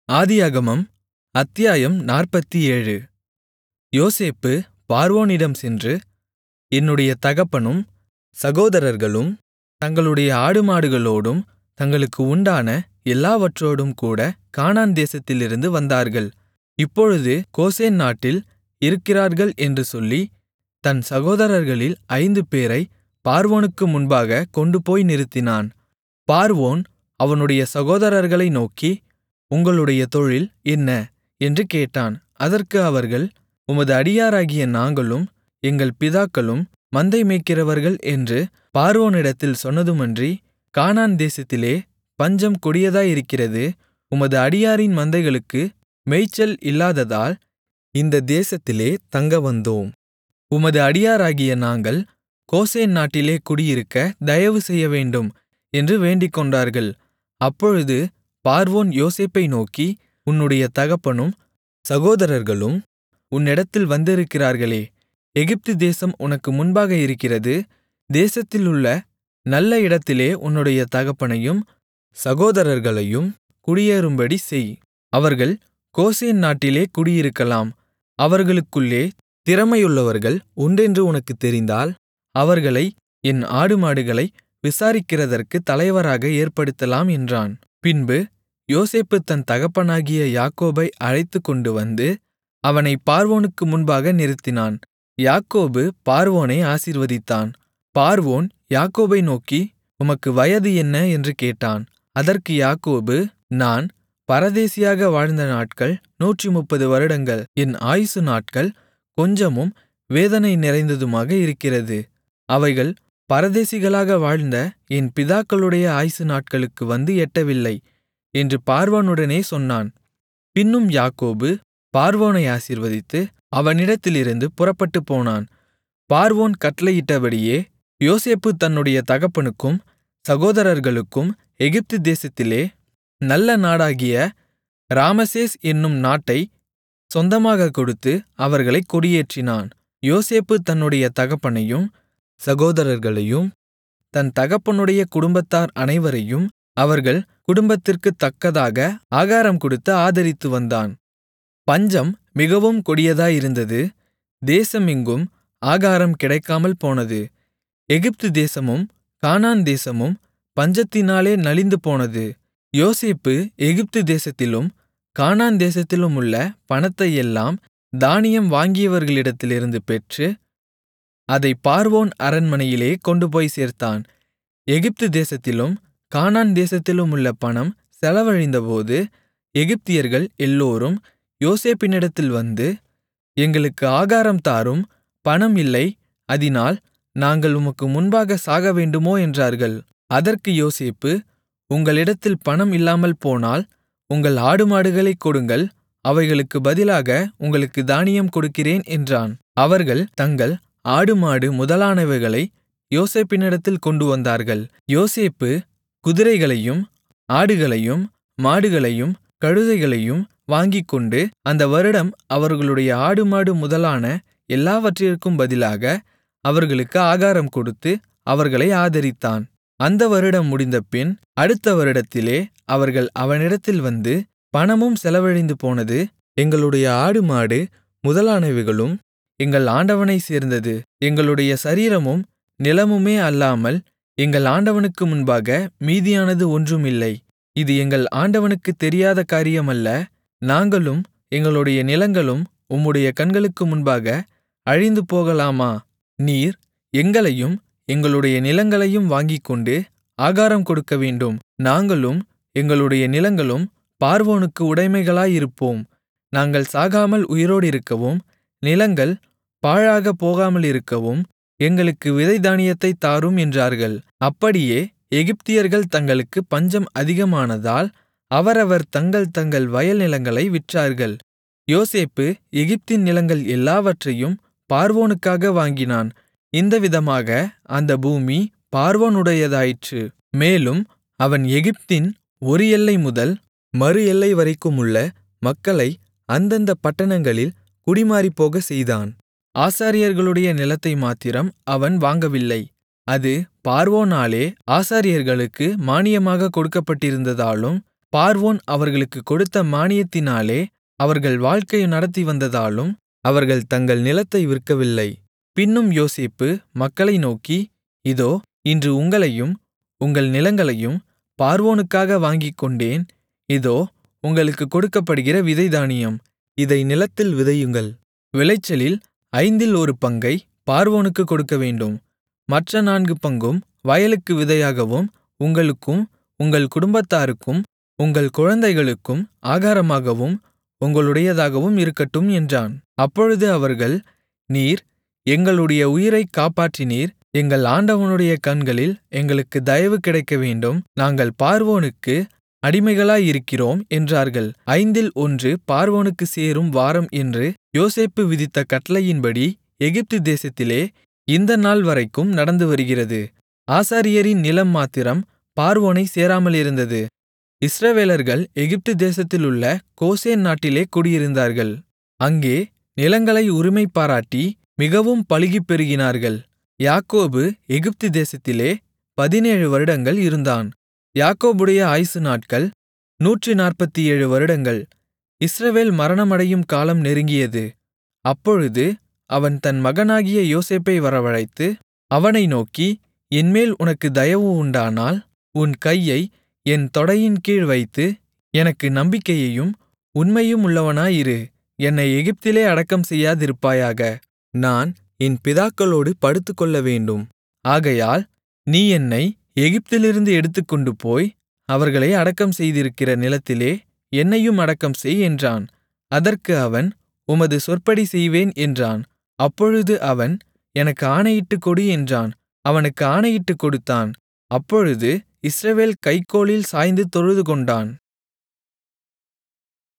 ஆதியாகமம் அத்தியாயம் நாற்பத்தேழு யோசேப்பு பார்வோனிடம் சென்று என்னுடைய தகப்பனும் சகோதரர்களும் தங்களுடைய ஆடுமாடுகளோடும் தங்களுக்கு உண்டான எல்லாவற்றோடும்கூடக் கானான் தேசத்திலிருந்து வந்தார்கள் இப்பொழுது கோசேன் நாட்டில் இருக்கிறார்கள் என்று சொல்லி தன் சகோதரர்களில் ஐந்துபேரைப் பார்வோனுக்கு முன்பாகக் கொண்டுபோய் நிறுத்தினான் பார்வோன் அவனுடைய சகோதரர்களை நோக்கி உங்களுடைய தொழில் என்ன என்று கேட்டான் அதற்கு அவர்கள் உமது அடியாராகிய நாங்களும் எங்கள் பிதாக்களும் மந்தை மேய்க்கிறவர்கள் என்று பார்வோனிடத்தில் சொன்னதுமன்றி கானான் தேசத்திலே பஞ்சம் கொடியதாயிருக்கிறது உமது அடியாரின் மந்தைகளுக்கு மேய்ச்சல் இல்லாததால் இந்த தேசத்திலே தங்க வந்தோம் உமது அடியாராகிய நாங்கள் கோசேன் நாட்டிலே குடியிருக்க தயவு செய்யவேண்டும் என்று வேண்டிக்கொண்டார்கள் அப்பொழுது பார்வோன் யோசேப்பை நோக்கி உன்னுடைய தகப்பனும் சகோதரர்களும் உன்னிடத்தில் வந்திருக்கிறார்களே எகிப்து தேசம் உனக்கு முன்பாக இருக்கிறது தேசத்திலுள்ள நல்ல இடத்திலே உன்னுடைய தகப்பனையும் சகோதரர்களையும் குடியேறும்படி செய் அவர்கள் கோசேன் நாட்டிலே குடியிருக்கலாம் அவர்களுக்குள்ளே திறமையுள்ளவர்கள் உண்டென்று உனக்குத் தெரிந்தால் அவர்களை என் ஆடுமாடுகளை விசாரிக்கிறதற்குத் தலைவராக ஏற்படுத்தலாம் என்றான் பின்பு யோசேப்பு தன் தகப்பனாகிய யாக்கோபை அழைத்துக்கொண்டு வந்து அவனைப் பார்வோனுக்கு முன்பாக நிறுத்தினான் யாக்கோபு பார்வோனை ஆசீர்வதித்தான் பார்வோன் யாக்கோபை நோக்கி உமக்கு வயது என்ன என்று கேட்டான் அதற்கு யாக்கோபு நான் பரதேசியாக வாழ்ந்த நாட்கள் நூற்றுமுப்பது வருடங்கள் என் ஆயுசு நாட்கள் கொஞ்சமும் வேதனை நிறைந்ததுமாக இருக்கிறது அவைகள் பரதேசிகளாக வாழ்ந்த என் பிதாக்களுடைய ஆயுசு நாட்களுக்கு வந்து எட்டவில்லை என்று பார்வோனுடனே சொன்னான் பின்னும் யாக்கோபு பார்வோனை ஆசீர்வதித்து அவனிடத்திலிருந்து புறப்பட்டுப் போனான் பார்வோன் கட்டளையிட்டபடியே யோசேப்பு தன்னுடைய தகப்பனுக்கும் சகோதரர்களுக்கும் எகிப்து தேசத்திலே நல்ல நாடாகிய ராமசேஸ் என்னும் நாட்டைச் சொந்தமாகக் கொடுத்து அவர்களைக் குடியேற்றினான் யோசேப்பு தன்னுடைய தகப்பனையும் சகோதரர்களையும் தன் தகப்பனுடைய குடும்பத்தார் அனைவரையும் அவர்கள் குடும்பத்திற்குத் தக்கதாக ஆகாரம் கொடுத்து ஆதரித்து வந்தான் பஞ்சம் மிகவும் கொடியதாயிருந்தது தேசமெங்கும் ஆகாரம் கிடைக்காமல் போனது எகிப்து தேசமும் கானான் தேசமும் பஞ்சத்தினாலே நலிந்து போனது யோசேப்பு எகிப்து தேசத்திலும் கானான் தேசத்திலுமுள்ள பணத்தையெல்லாம் தானியம் வாங்கியவர்களிடத்திலிருந்து பெற்று அதைப் பார்வோன் அரண்மனையிலே கொண்டுபோய் சேர்த்தான் எகிப்து தேசத்திலும் கானான் தேசத்திலுமுள்ள பணம் செலவழிந்தபோது எகிப்தியர்கள் எல்லோரும் யோசேப்பினிடத்தில் வந்து எங்களுக்கு ஆகாரம் தாரும் பணம் இல்லை அதினால் நாங்கள் உமக்கு முன்பாக சாகவேண்டுமோ என்றார்கள் அதற்கு யோசேப்பு உங்களிடத்தில் பணம் இல்லாமல் போனால் உங்கள் ஆடுமாடுகளைக் கொடுங்கள் அவைகளுக்கு பதிலாக உங்களுக்கு தானியம் கொடுக்கிறேன் என்றான் அவர்கள் தங்கள் ஆடுமாடு முதலானவைகளை யோசேப்பினிடத்தில் கொண்டு வந்தார்கள் யோசேப்பு குதிரைகளையும் ஆடுகளையும் மாடுகளையும் கழுதைகளையும் வாங்கிக்கொண்டு அந்த வருடம் அவர்களுடைய ஆடுமாடு முதலான எல்லாவற்றிற்கும் பதிலாக அவர்களுக்கு ஆகாரம் கொடுத்து அவர்களை ஆதரித்தான் அந்த வருடம் முடிந்தபின் அடுத்த வருடத்திலே அவர்கள் அவனிடத்தில் வந்து பணமும் செலவழிந்து போனது எங்களுடைய ஆடுமாடு முதலானவைகளும் எங்கள் ஆண்டவனைச் சேர்ந்தது எங்களுடைய சரீரமும் நிலமுமே அல்லாமல் எங்கள் ஆண்டவனுக்கு முன்பாக மீதியானது ஒன்றுமில்லை இது எங்கள் ஆண்டவனுக்குத் தெரியாத காரியமல்ல நாங்களும் எங்களுடைய நிலங்களும் உம்முடைய கண்களுக்கு முன்பாக அழிந்து போகலாமா நீர் எங்களையும் எங்களுடைய நிலங்களையும் வாங்கிக்கொண்டு ஆகாரம் கொடுக்கவேண்டும் நாங்களும் எங்களுடைய நிலங்களும் பார்வோனுக்கு உடைமைகளாயிருப்போம் நாங்கள் சாகாமல் உயிரோடிருக்கவும் நிலங்கள் பாழாகப் போகாமலிருக்கவும் எங்களுக்கு விதை தானியத்தைத் தாரும் என்றார்கள் அப்படியே எகிப்தியர்கள் தங்களுக்கு பஞ்சம் அதிகமானதால் அவரவர் தங்கள் தங்கள் வயல் நிலங்களை விற்றார்கள் யோசேப்பு எகிப்தின் நிலங்கள் எல்லாவற்றையும் பார்வோனுக்காக வாங்கினான் இந்த விதமாக அந்த பூமி பார்வோனுடையதாயிற்று மேலும் அவன் எகிப்தின் ஒரு எல்லை முதல் மறு எல்லை வரைக்குமுள்ள மக்களை அந்தந்த பட்டணங்களில் குடிமாறிப்போகச் செய்தான் ஆசாரியர்களுடைய நிலத்தை மாத்திரம் அவன் வாங்கவில்லை அது பார்வோனாலே ஆசாரியர்களுக்கு மானியமாகக் கொடுக்கப்பட்டிருந்ததாலும் பார்வோன் அவர்களுக்குக் கொடுத்த மானியத்தினாலே அவர்கள் வாழ்க்கை நடத்திவந்ததாலும் அவர்கள் தங்கள் நிலத்தை விற்கவில்லை பின்னும் யோசேப்பு மக்களை நோக்கி இதோ இன்று உங்களையும் உங்கள் நிலங்களையும் பார்வோனுக்காக வாங்கிக்கொண்டேன் இதோ உங்களுக்குக் கொடுக்கப்படுகிற விதைதானியம் இதை நிலத்தில் விதையுங்கள் விளைச்சலில் ஐந்தில் ஒரு பங்கை பார்வோனுக்குக் கொடுக்கவேண்டும் மற்ற நான்கு பங்கும் வயலுக்கு விதையாகவும் உங்களுக்கும் உங்கள் குடும்பத்தாருக்கும் உங்கள் குழந்தைகளுக்கும் ஆகாரமாகவும் உங்களுடையதாகவும் இருக்கட்டும் என்றான் அப்பொழுது அவர்கள் நீர் எங்களுடைய உயிரைக் காப்பாற்றினீர் எங்கள் ஆண்டவனுடைய கண்களில் எங்களுக்கு தயவு கிடைக்கவேண்டும் நாங்கள் பார்வோனுக்கு அடிமைகளாயிருக்கிறோம் என்றார்கள் ஐந்தில் ஒன்று பார்வோனுக்குச் சேரும் வாரம் என்று யோசேப்பு விதித்த கட்டளையின்படி எகிப்து தேசத்திலே இந்த நாள்வரைக்கும் நடந்துவருகிறது ஆசாரியரின் நிலம் மாத்திரம் பார்வோனைச் சேராமலிருந்தது இஸ்ரவேலர்கள் எகிப்து தேசத்திலுள்ள கோசேன் நாட்டிலே குடியிருந்தார்கள் அங்கே நிலங்களை உரிமைபாராட்டி மிகவும் பலுகிப் பெருகினார்கள் யாக்கோபு எகிப்து தேசத்திலே பதினேழு வருடங்கள் இருந்தான் யாக்கோபுடைய ஆயுசு நாட்கள் நூற்று நாற்பத்தேழு வருடங்கள் இஸ்ரவேல் மரணமடையும் காலம் நெருங்கியது அப்பொழுது அவன் தன் மகனாகிய யோசேப்பை வரவழைத்து அவனை நோக்கி என்மேல் உனக்கு தயவு உண்டானால் உன் கையை என் தொடையின் கீழ் வைத்து எனக்கு நம்பிக்கையையும் உண்மையுமுள்ளவனாயிரு என்னை எகிப்திலே அடக்கம் செய்யாதிருப்பாயாக நான் என் பிதாக்களோடு படுத்துக்கொள்ளவேண்டும் ஆகையால் நீ என்னை எகிப்திலிருந்து எடுத்துக்கொண்டு போய் அவர்களை அடக்கம் செய்திருக்கிற நிலத்திலே என்னையும் அடக்கம் செய் என்றான் அதற்கு அவன் உமது சொற்படி செய்வேன் என்றான் அப்பொழுது அவன் எனக்கு ஆணையிட்டுக் கொடு என்றான் அவனுக்கு ஆணையிட்டுக் கொடுத்தான் அப்பொழுது இஸ்ரவேல் கைக்கோலில் சாய்ந்து தொழுதுகொண்டான்